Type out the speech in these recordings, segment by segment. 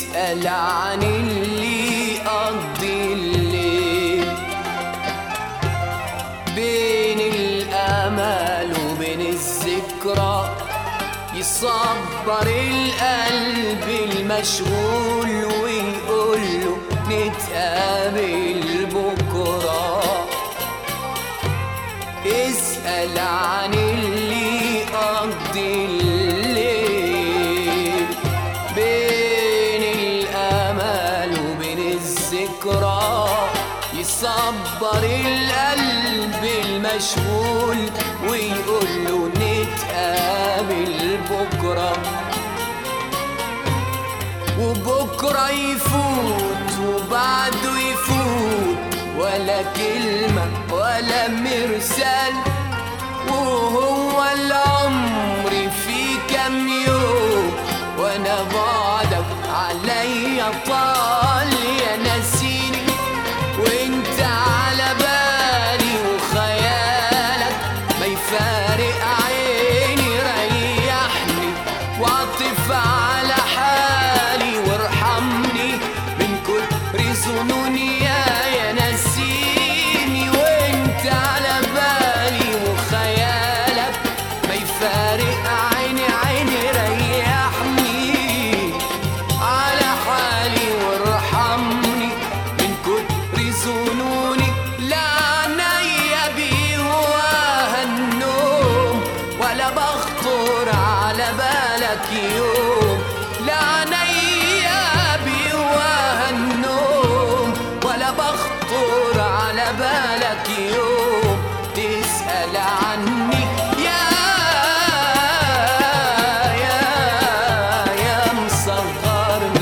اسأل عن اللي يقضي الليل بين الأمل وبين الذكرى يصبر القلب المشغول ويقول له نتقابل بكرة اسأل عن اللي يقضي الليل بين الأمل وبين الذكرى يصبر القلب المشغول ويقول له نتقابل بكرة وبكرة يفوت وبعده يفوت ولا كلمة ولا مرسال وهو العمر في كام يوم وانا بعدك عليا طال يا نسيني وانت على بالي وخيالك ما يفارق عيني ريحني واعطف على حالي وارحمني من كتر ظنوني يا يا نسيني وانت على بالي وخيالك ما يفارق عيني عيني ريحني على حالي وارحمني من كتر ظنوني لا عينيا بيهواها النوم ولا بخطر على بالك يوم لا عينيا بيهواها النوم ولا بخطر على بالك يوم تسأل عني يا يا يا مصغرني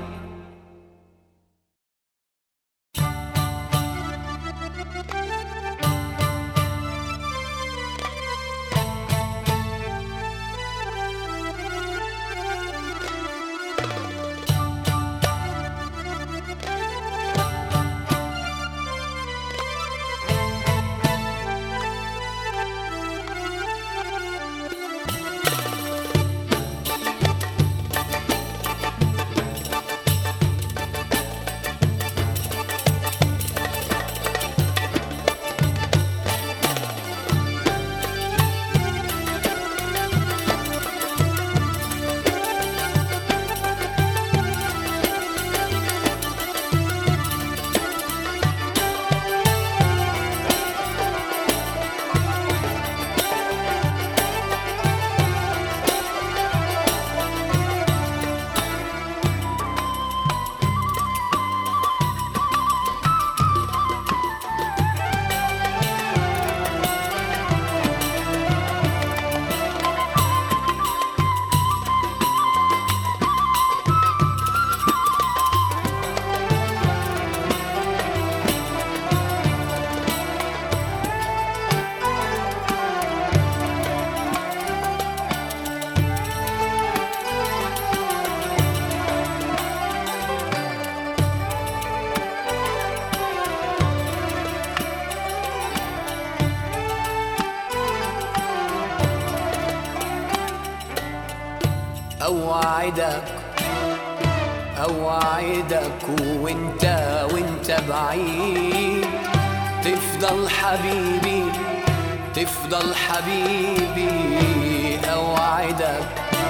اوعدك اوعدك وانت وانت بعيد تفضل حبيبي تفضل حبيبي اوعدك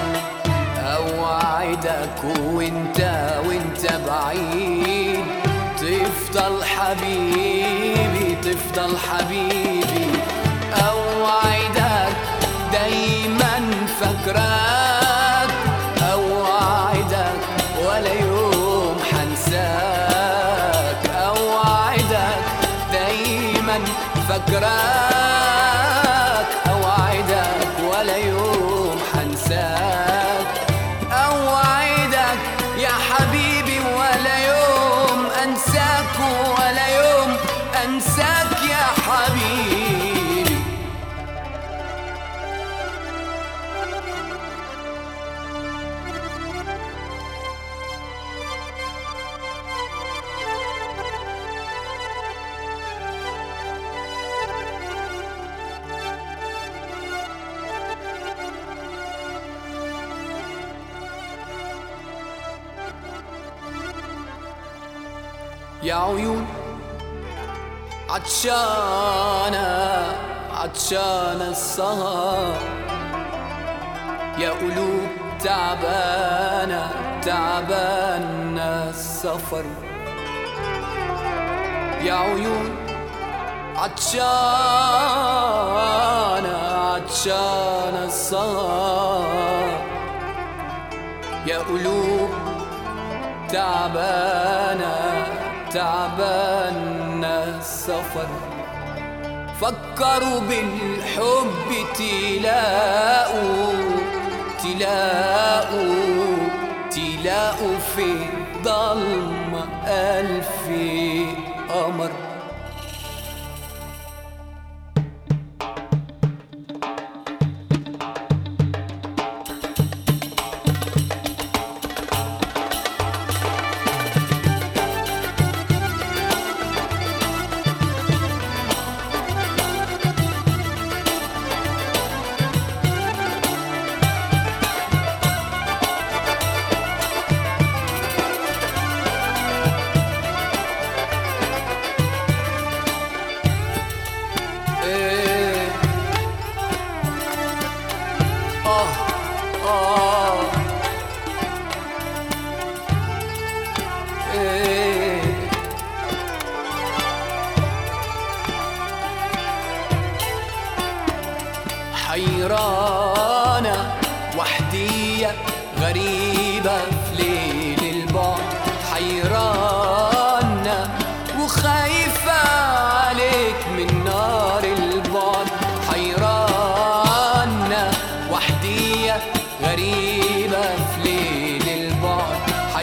اوعدك وانت وانت بعيد تفضل حبيبي تفضل حبيبي اوعدك دايما فاكراك اوعدك ولا يوم حنساك اوعدك دايما فاكراك اوعدك ولا يوم حنساك اوعدك يا حبيبي ولا يوم انساك ولا يوم انساك يا حبيبي يا عيون عطشانة عطشانة السهر يا قلوب تعبانة تعبانة السفر يا عيون عطشانة عطشانة السهر يا قلوب تعبانة تعبانة السفر فكروا بالحب تلاقوا تلاقوا تلاقوا في ضلمة ألف قمر إيه. آه آه إيه. حيرانة وحدية غريبة في ليل البعد حيرانة وخايفة عليك من نار البعد حيرانة وحدية غريبة في ليل البعد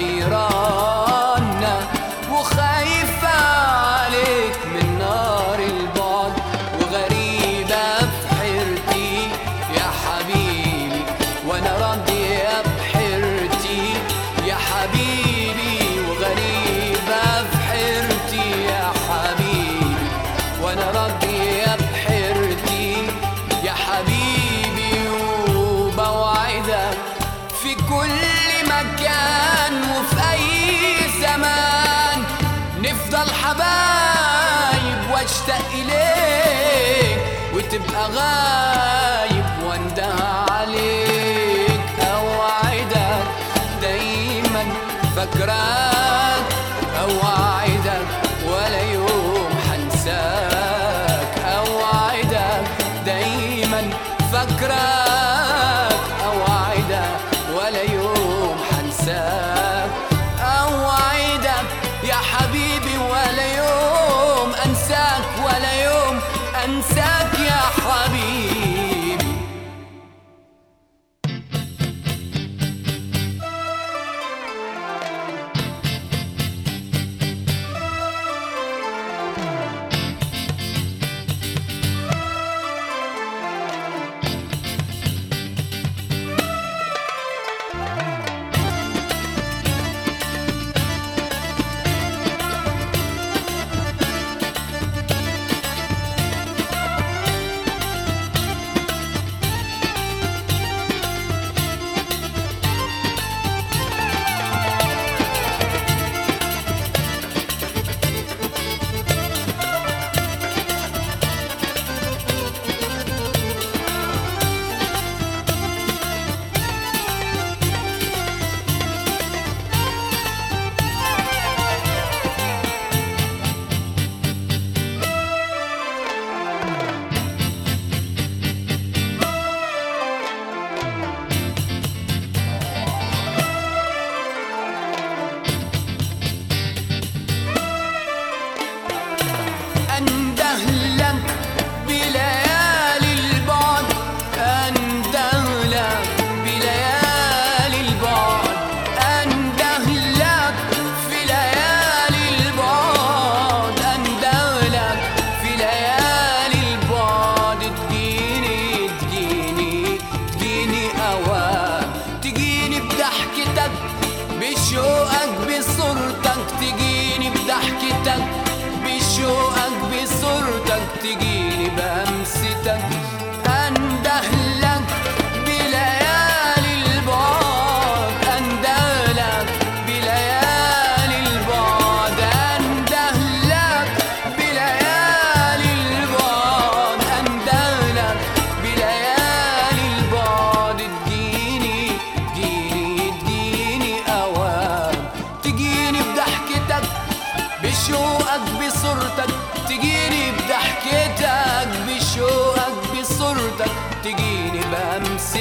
حيرانة وخايفة عليك من نار البعد وغريبة في حيرتي يا حبيبي وانا راضية بحيرتي يا حبيبي وغريبة في حيرتي يا حبيبي وانا راضية بحيرتي يا حبيبي وبوعدك في كل مكان وفي اي زمان نفضل حبايب واشتاق اليك وتبقى غايب وانده عليك اوعدك دايما فاكراك اوعدك ولا يوم حنساك اوعدك دايما فاكراك اوعدك ولا يوم حنساك اوعدك يا حبيبي ولا يوم انساك ولا يوم انساك يا حبيبي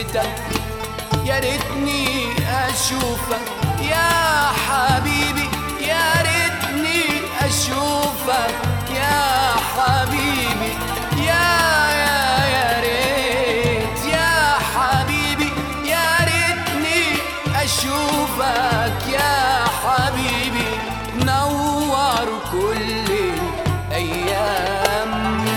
نسيتك يا ريتني اشوفك يا حبيبي يا ريتني اشوفك يا حبيبي يا يا يا ريت يا حبيبي يا ريتني اشوفك يا حبيبي نور كل الايام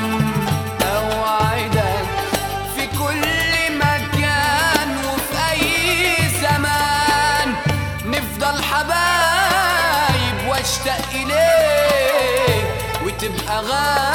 اوعدك في كل مكان وفي اي زمان نفضل حبايب واشتاق اليك وتبقى غالي